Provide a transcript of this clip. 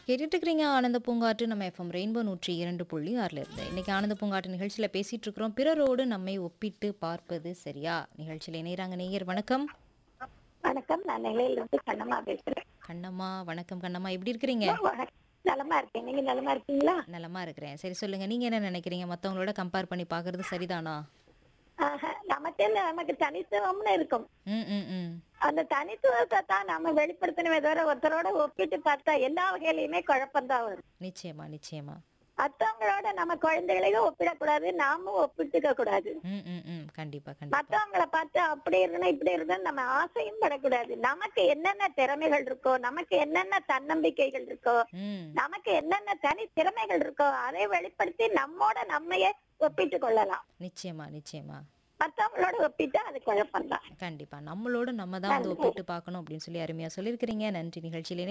கேட்டுட்டு இருக்கிறீங்க ஆனந்த பூங்காற்று நம்ம எஃப்எம் ரெயின்போ நூற்றி இரண்டு புள்ளி ஆறில் இருந்து இன்னைக்கு ஆனந்த பூங்காற்று நிகழ்ச்சியில் பேசிட்டு இருக்கிறோம் பிறரோடு நம்மை ஒப்பிட்டு பார்ப்பது சரியா நிகழ்ச்சியில் இணைகிறாங்க நேயர் வணக்கம் வணக்கம் நான் நிலையில இருந்து கண்ணம்மா பேசுறேன் கண்ணம்மா வணக்கம் கண்ணம்மா எப்படி இருக்கிறீங்க வணக்கம். நலமா இருக்கேன் நீங்க நலமா இருக்கீங்களா நலமா இருக்கிறேன் சரி சொல்லுங்க நீங்க என்ன நினைக்கிறீங்க மத்தவங்களோட கம்பேர் பண்ணி பார்க்கிறது சரிதானா ஆஹா, நமக்கு நமக்கு தனித்துவம்னு இருக்கும் ம் ம் ம் அந்த தனித்துவத்தை தான் நம்ம வெளிப்படுத்தணுமே தவிர ஒருத்தரோட ஒப்பிட்டு பார்த்தா எல்லா வகையிலயுமே குழப்பம்தான் வரும் நிச்சயமா நிச்சயமா மத்தவங்களோட நம்ம குழந்தைகளையும் ஒப்பிடக்கூடாது நாமும் ஒப்பிட்டுக்க கூடாது ம் ம் ம் கண்டிப்பா கண்டிப்பா மத்தவங்கள பார்த்து அப்படி இருக்கணும் இப்படி இருக்கணும் நம்ம ஆசையும் படக்கூடாது நமக்கு என்னென்ன திறமைகள் இருக்கோ நமக்கு என்னென்ன தன்னம்பிக்கைகள் இருக்கோ ம் நமக்கு என்னென்ன தனி திறமைகள் இருக்கோ அதை வெளிப்படுத்தி நம்மோட நம்மையே ஒப்பிட்டு கொள்ளலாம் நிச்சயமா நிச்சயமா மத்தவங்களோட ஒப்பிட்டா அது குழப்பம்தான் கண்டிப்பா நம்மளோட நம்ம தான் வந்து ஒப்பிட்டு பார்க்கணும் அப்படின்னு சொல்லி அருமையா சொல்லியிருக்கிறீங்க நன்றி நிகழ்ச்சியில